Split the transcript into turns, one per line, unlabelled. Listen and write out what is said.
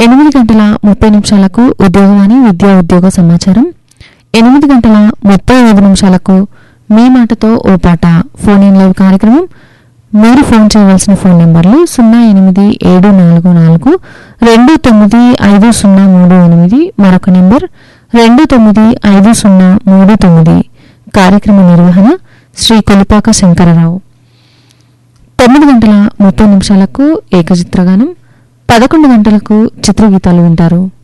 ఎనిమిది గంటల ముప్పై నిమిషాలకు ఉద్యోగవాణి విద్యా ఉద్యోగ సమాచారం ఎనిమిది గంటల ముప్పై ఐదు నిమిషాలకు మీ మాటతో ఓ పాట ఫోన్ ఇన్ లైవ్ కార్యక్రమం మీరు ఫోన్ చేయవలసిన ఫోన్ నెంబర్లు సున్నా ఎనిమిది ఏడు నాలుగు నాలుగు రెండు తొమ్మిది ఐదు సున్నా మూడు ఎనిమిది మరొక నెంబర్ రెండు తొమ్మిది ఐదు సున్నా మూడు తొమ్మిది కార్యక్రమ నిర్వహణ శ్రీ కొలిపాక శంకరరావు తొమ్మిది గంటల ముప్పై నిమిషాలకు ఏకచిత్రగానం పదకొండు గంటలకు చిత్రగీతాలు వింటారు